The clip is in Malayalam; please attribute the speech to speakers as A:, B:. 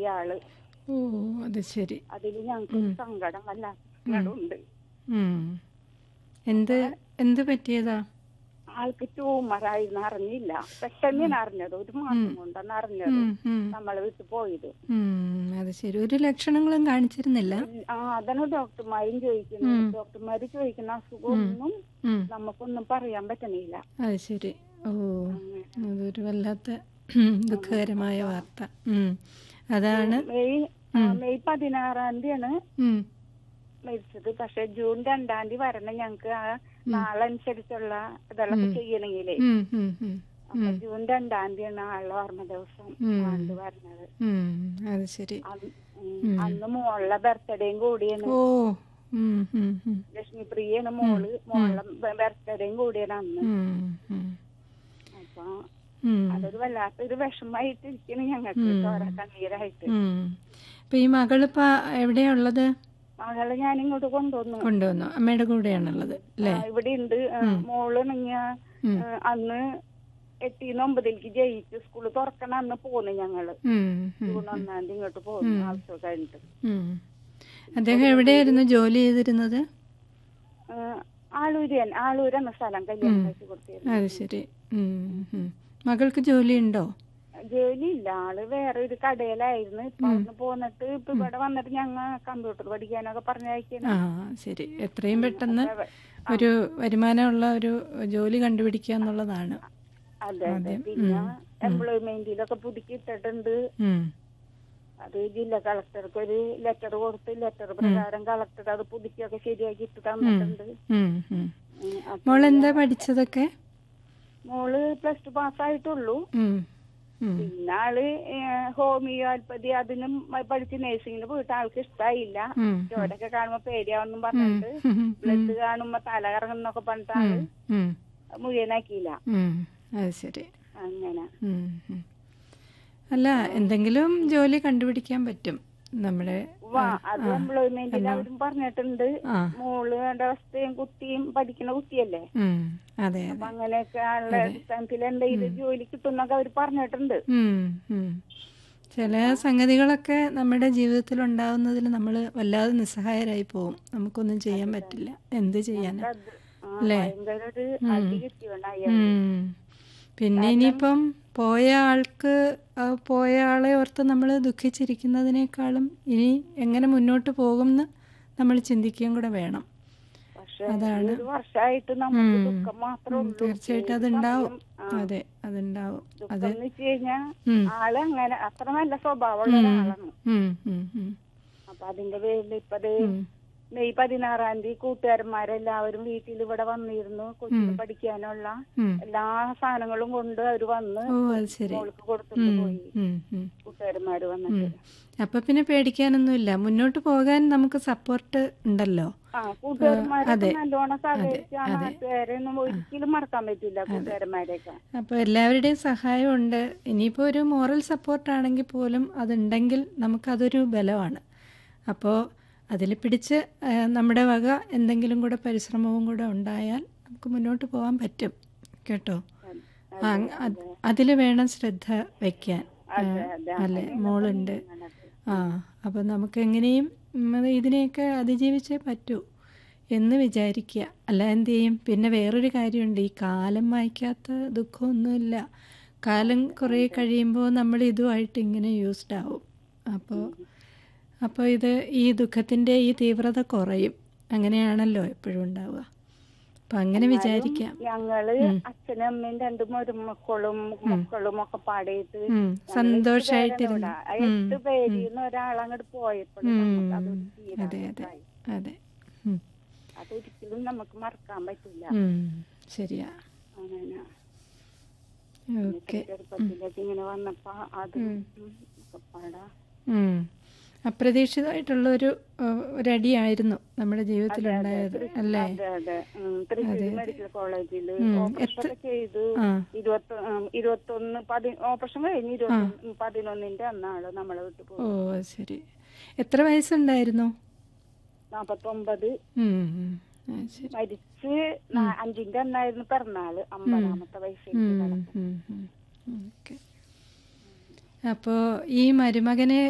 A: ഇയാള്
B: ഓ അത് ശരി
A: അതിൽ ഞങ്ങൾക്ക് സങ്കടം വല്ല സങ്കടമുണ്ട്
B: ഉം. എന്ത് എന്ത് പറ്റിയതാ
A: ആൾക്ക് ട്യൂമറായിരുന്നു അറിഞ്ഞില്ല പെട്ടെന്ന് അറിഞ്ഞത് ഒരു മാസം കൊണ്ടാണ് അറിഞ്ഞത്
B: ഉം, ഉം,
A: നമ്മളെ വിട്ടു പോയത്
B: ഉം. അത് ശരി ഒരു ലക്ഷണങ്ങളും കാണിച്ചിരുന്നില്ല
A: ആ അതാണ് ഡോക്ടർമാരും ചോദിക്കുന്നത് ഡോക്ടർമാര് ചോദിക്കുന്ന അസുഖമൊന്നും
B: ഉം.
A: നമുക്കൊന്നും പറയാൻ പറ്റണില്ല
B: അത് ശരി ഓ അതൊരു വല്ലാത്ത ദുഃഖകരമായ വാർത്ത ഉം. അതാണ്
A: മെയ് ആ, മെയ് പതിനാറാം തീയതിയാണ്
B: ഉം.
A: മരിച്ചത് പക്ഷെ ജൂൺ രണ്ടാം തീയതി വരണം ഞങ്ങക്ക് ആ നാളനുസരിച്ചുള്ള ഇതെല്ലാം ചെയ്യണമെങ്കിലേ
B: ഉം, ഉം, ഉം.
A: അപ്പൊ ജൂൺ രണ്ടാം തീയതിയാണ് ആളുടെ ഓർമ്മ ദിവസം ആണ്ട് വരണത്
B: ഉം. അത് ശരി
A: അന്ന് ഉം, അന്ന് മോളുടെ ബർത്ത്ഡേയും കൂടിയാണ്
B: ഓ ഉം, ഉം, ഉം.
A: ലക്ഷ്മിപ്രിയാണ് മോള് മോളുടെ ബർത്ത്ഡേയും കൂടിയാണ് അന്ന്
B: ഉം, ഉം.
A: അപ്പൊ
B: ഉം.
A: അതൊരു വല്ലാത്തൊരു വിഷമായിട്ട് ഇരിക്കുന്നു ഞങ്ങൾക്ക് ചോര കണ്ണീരായിട്ട്
B: ഉം. ഇപ്പൊ ഈ മകളിപ്പോ എവിടെയാ ഉള്ളത്
A: മകളെ ഞാൻ ഇങ്ങോട്ട് കൊണ്ടുവന്നു
B: കൊണ്ടുവന്നു അമ്മയുടെ കൂടെയാണുള്ളത് അല്ലേ
A: ആ, ഇവിടെ ഉണ്ട് മോള് നിങ്ങ അന്ന് എട്ടിന്ന് ഒമ്പതിലേക്ക് ജയിച്ചു സ്കൂള് തുറക്കണ അന്ന് പോന്നു ഞങ്ങള്
B: ഉം, ഉം,
A: ജൂൺ ഒന്നാം തീയതി ഇങ്ങോട്ട് പോകുന്നു ആവശ്യം കഴിഞ്ഞിട്ട്
B: ഉം. അദ്ദേഹം എവിടെയായിരുന്നു ജോലി ചെയ്തിരുന്നത്
A: ആ, ആളൂര് ആളൂര് എന്ന സ്ഥലം കല്യാണം കഴിച്ചു കൊടുത്തിരുന്നു
B: അത് ശരി ഉം, ഉം. മകൾക്ക് ജോലിയുണ്ടോ
A: ജോലി ഇല്ല ആള് വേറെ ഒരു കടയിലായിരുന്നു ഇപ്പൊ അവിടുന്ന് പോന്നിട്ട് ഇപ്പൊ ഇവിടെ വന്നിട്ട് ഞങ്ങ കമ്പ്യൂട്ടർ പഠിക്കാനൊക്കെ പറഞ്ഞയക്കുന്നു
B: ആ ശരി എത്രയും പെട്ടെന്ന് ഒരു വരുമാനമുള്ള ഒരു ജോലി കണ്ടുപിടിക്കുക എന്നുള്ളതാണ്
A: അതെ അതെ പിന്നെ എംപ്ലോയ്മെന്റിലൊക്കെ പുതുക്കി ഇട്ടിട്ടുണ്ട്
B: ഉം.
A: അത് ജില്ലാ കളക്ടർക്ക് ഒരു ലെറ്റർ കൊടുത്ത് ലെറ്റർ പ്രകാരം കളക്ടർ അത് പുതുക്കിയൊക്കെ ശരിയാക്കി ഇട്ട് തന്നിട്ടുണ്ട്
B: ഉം, ഉം.
A: ഉം, അപ്പൊ
B: മോൾ എന്താ പഠിച്ചതൊക്കെ
A: മോള് പ്ലസ് ടു പാസ്സായിട്ടുള്ളൂ
B: ഉം, ഉം.
A: പിന്നെ ആള് ഹോമിയോപ്പതി അതിനും പഠിച്ച് നഴ്സിംഗിന് പോയിട്ട് ആൾക്ക് ഇഷ്ടായില്ല
B: ഉം.
A: ചോരൊക്കെ കാണുമ്പോ പേടിയാവെന്നും പറഞ്ഞിട്ട്
B: ഉം,
A: ബ്ലഡ് കാണുമ്പോ തല കറങ്ങുന്നൊക്കെ പറഞ്ഞിട്ട് ആള്
B: ഉം,
A: മുഴുവനാക്കിയില്ല
B: ഉം. അത് ശരി
A: അങ്ങനെ
B: ഉം, ഉം. അല്ല എന്തെങ്കിലും ജോലി കണ്ടുപിടിക്കാൻ പറ്റും നമ്മുടെ
A: വാ അത് എംപ്ലോയ്മെന്റിൽ അവരും പറഞ്ഞിട്ടുണ്ട്
B: ആ
A: മോള് അവസ്ഥയും കുട്ടിയും പഠിക്കുന്ന കുട്ടിയല്ലേ
B: ഉം. അതെ
A: അപ്പൊ
B: അതെ
A: അങ്ങനെയൊക്കെ ഉള്ള അടിസ്ഥാനത്തിൽ എന്തെങ്കിലും ജോലി കിട്ടുന്നൊക്കെ അവർ പറഞ്ഞിട്ടുണ്ട്
B: ഉം, ഉം. ചില സംഗതികളൊക്കെ നമ്മുടെ ജീവിതത്തിൽ ഉണ്ടാവുന്നതിൽ നമ്മൾ വല്ലാതെ നിസ്സഹായരായി പോകും നമുക്കൊന്നും ചെയ്യാൻ പറ്റില്ല എന്ത് ചെയ്യാനാ
A: അത് ആ, ഭയങ്കര ഒരു അടി കിട്ടിയോണ്ടായി
B: ഉം. പിന്നെ ഇനിയിപ്പം പോയ ആൾക്ക് ആ പോയ ആളെ ഓർത്ത് നമ്മൾ ദുഃഖിച്ചിരിക്കുന്നതിനേക്കാളും ഇനി എങ്ങനെ മുന്നോട്ട് പോകുമെന്ന് നമ്മൾ ചിന്തിക്കുകയും കൂടെ വേണം
A: പക്ഷെ ഒരു വർഷമായിട്ട് നമുക്ക് ദുഃഖം മാത്രമേ ഉള്ളൂ
B: തീർച്ചയായിട്ടും അതുണ്ടാവും അതെ അതുണ്ടാവും
A: ദുഃഖം എന്ന് വെച്ച് കഴിഞ്ഞാ
B: ഉം.
A: ആള് അങ്ങനെ അത്ര നല്ല സ്വഭാവമുള്ള ഒരാളാണ്
B: ഉം, ഉം, ഉം.
A: അപ്പൊ അതിന്റെ പേരിൽ ഇപ്പത് മെയ് പതിനാറാം തീയതി കൂട്ടുകാരന്മാരെല്ലാവരും വീട്ടിൽ ഇവിടെ വന്നിരുന്നു കൊച്ചിന് പഠിക്കാനുള്ള
B: ഉം.
A: എല്ലാ സാധനങ്ങളും കൊണ്ട് അവര് വന്ന്
B: ഓ അത് ശരി
A: മോൾക്ക് കൊടുത്തിട്ട് പോയി
B: ഉം, ഉം.
A: കൂട്ടുകാരന്മാര് വന്നിട്ട്
B: അപ്പൊ പിന്നെ പേടിക്കാനൊന്നുമില്ല മുന്നോട്ട് പോകാൻ നമുക്ക് സപ്പോർട്ട് ഉണ്ടല്ലോ
A: ആ കൂട്ടുകാരന്മാരൊക്കെ നല്ലോണം സഹകരിച്ച് ആ നാട്ടുകാരെ ഒന്നും ഒരിക്കലും മറക്കാൻ പറ്റില്ല കൂട്ടുകാരന്മാരെയൊക്കെ
B: അപ്പോൾ എല്ലാവരുടെയും സഹായമുണ്ട് ഇനിയിപ്പോൾ ഒരു മോറൽ സപ്പോർട്ടാണെങ്കിൽ പോലും അതുണ്ടെങ്കിൽ നമുക്കതൊരു ബലമാണ് അപ്പോൾ അതിൽ പിടിച്ച് ആ, നമ്മുടെ വക എന്തെങ്കിലും കൂടെ പരിശ്രമവും കൂടെ ഉണ്ടായാൽ നമുക്ക് മുന്നോട്ട് പോകാൻ പറ്റും കേട്ടോ അതിൽ വേണം ശ്രദ്ധ വയ്ക്കാൻ ആ, അല്ലേ മോളുണ്ട് ആ അപ്പോൾ നമുക്ക് എങ്ങനെയും ഉം, ഇതിനെയൊക്കെ അതിജീവിച്ചേ പറ്റൂ എന്ന് വിചാരിക്കുക അല്ല എന്ത് ചെയ്യും പിന്നെ വേറൊരു കാര്യമുണ്ട് ഈ കാലം വായിക്കാത്ത ദുഃഖമൊന്നുമില്ല കാലം കുറേ കഴിയുമ്പോൾ നമ്മൾ ഇതുമായിട്ട് ഇങ്ങനെ യൂസ്ഡ് ആവും അപ്പോൾ അപ്പോൾ ഇത് ഈ ദുഃഖത്തിൻ്റെ ഈ തീവ്രത കുറയും അങ്ങനെയാണല്ലോ എപ്പോഴും ഉണ്ടാവുക അപ്പം അങ്ങനെ വിചാരിക്കാം
A: ഞങ്ങള് അച്ഛനും അമ്മയും രണ്ട് മരുമക്കളും മക്കളും ഒക്കെ പാടിയിട്ട്
B: ഉം, സന്തോഷായിട്ടിരുന്നു
A: ഇവിടെ എട്ട് പേരിന്ന് ഒരാളങ്ങോട്ട് പോയപ്പോഴും നമുക്ക് അതൊരു തീരാ
B: അതെ അതെ അതെ ഉം,
A: അതൊരിക്കലും നമുക്ക് മറക്കാൻ പറ്റില്ല
B: ഉം, ശരിയാ
A: അങ്ങനെ
B: ഓക്കെ
A: ചെറുപ്പത്തിലേക്ക് ഇങ്ങനെ വന്നപ്പോ അത് ഒക്കെ പാടാ
B: ഉം. അപ്രതീക്ഷിതമായിട്ടുള്ള ഒരു ഏഹ്, ഒരടിയായിരുന്നു നമ്മുടെ ജീവിതത്തിലുണ്ടായത് അല്ലേ
A: അതെ അതെ ഉം, തൃശ്ശൂർ മെഡിക്കൽ കോളേജില് ഓപ്പറേഷൻ ഒക്കെ ചെയ്ത്
B: ആ
A: ഇരുപത്തി ഉം, ഇരുപത്തൊന്ന് പതി ഓപ്പറേഷൻ കഴിഞ്ഞ് ഇരുപത്തി പതിനൊന്നിന്റെ അന്നാണ് നമ്മളെ വിട്ടു
B: ഓ
A: പോയി
B: അത് ശരി എത്ര വയസ്സുണ്ടായിരുന്നു
A: നാപ്പത്തൊമ്പത്
B: ഉം, ഉം. അത് ശരി
A: മരിച്ച് നാ- അഞ്ചിന്റെ അന്നായിരുന്നു പിറന്നാള് അമ്പതാമത്തെ വയസ്സിൽ
B: ഉം, ഉം, ഉം. ഓക്കെ അപ്പോൾ ഈ മരുമകനെ